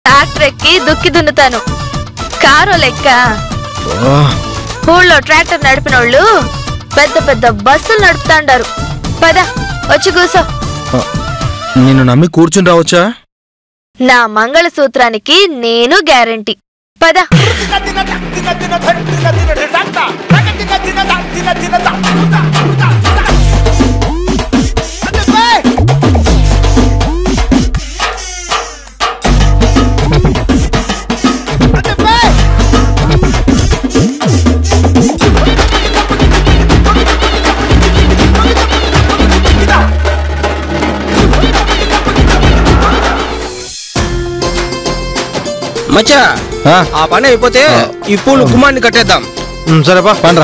Tractor ఎక్కి దుక్కి దున్నుతాను కారో లెక్క ఓ, ఊళ్ళో ట్రాక్టర్ నడిపినోళ్ళు పెద్ద పెద్ద బస్సులు నడుపుతాండారు పద వచ్చి కూసో ఆ, నిన్ను నమ్మి కూర్చుని రావచ్చా నా మంగళసూత్రానికి నేను గ్యారంటీ పద మచ్చా ఆ, ఆ పని అయిపోతే ఈ పూలు గుమ్మాన్ని కట్టేద్దాం ఉమ్, సరేపా పండ్రా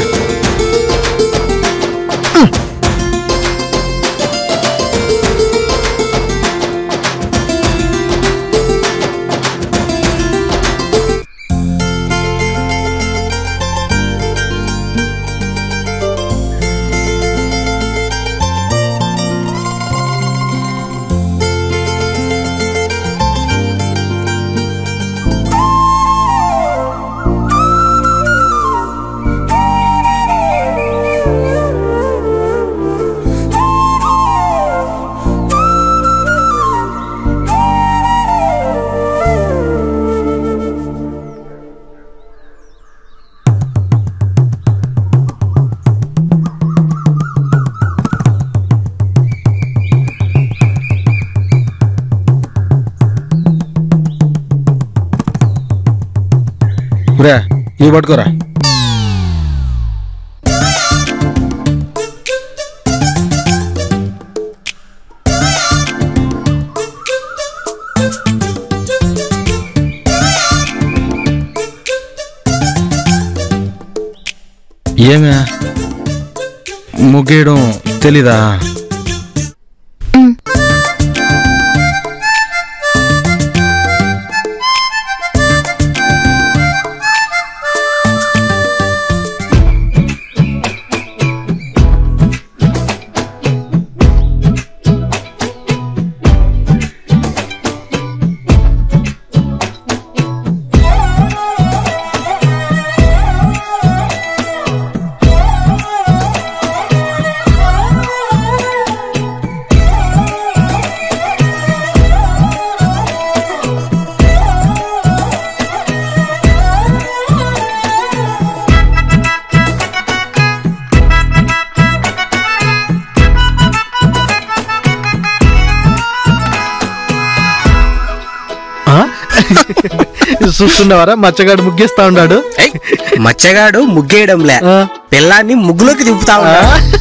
రే ఇవి పట్టుకోరా ఏమే ముగ్గేయడం తెలీదా చూస్తున్నావారా మచ్చగాడు ముగ్గేస్తా ఉన్నాడు ఏయ్, మచ్చగాడు ముగ్గేయడంలే ఆ. పిల్లాన్ని ముగ్గులోకి దింపుతా ఉన్నా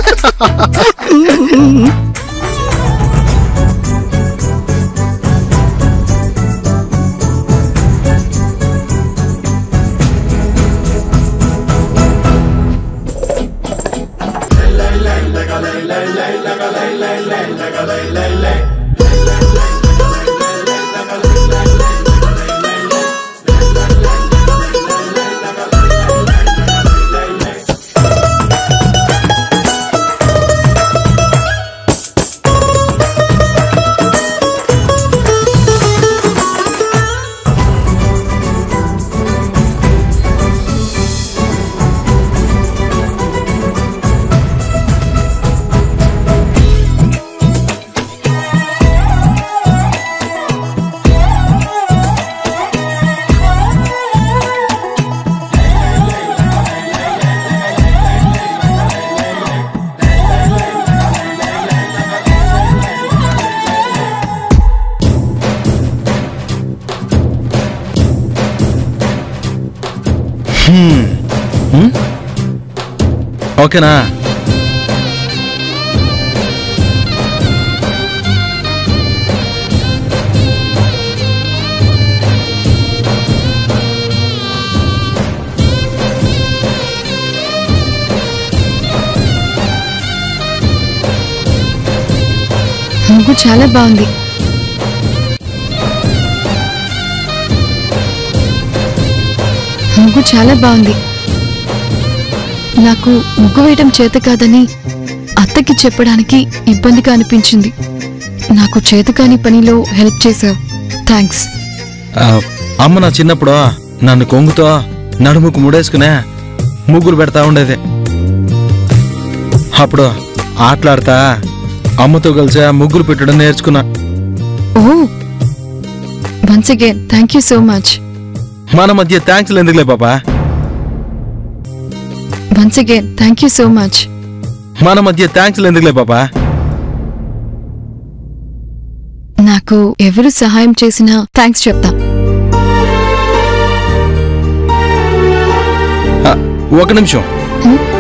ఓకేనా ముగ్గు చాలా బాగుంది ముగ్గు చాలా బాగుంది నాకు ముగ్గు వేయడం చేత కాదని అత్తకి చెప్పడానికి ఇబ్బందిగా అనిపించింది నాకు చేతకాని పనిలో హెల్ప్ చేశావు థ్యాంక్స్ ఆ, అమ్మ నా చిన్నప్పుడు నన్ను కొంగుతో నడుముకు ముడేసుకునే ముగ్గులు పెడతా ఉండేది అప్పుడు ఆటలాడతా అమ్మతో కలిసి ఆ ముగ్గులు పెట్టడం నేర్చుకున్నా ఓ once again thank you so much మన మధ్య థ్యాంక్స్ ఎందుకులే పాపా once again thank you so much మన మధ్య థ్యాంక్స్ ఎందుకులే పాపా నాకు ఎవరు సహాయం చేసినా థ్యాంక్స్ చెప్తా ఆ, ఒక నిమిషం హ్మ్?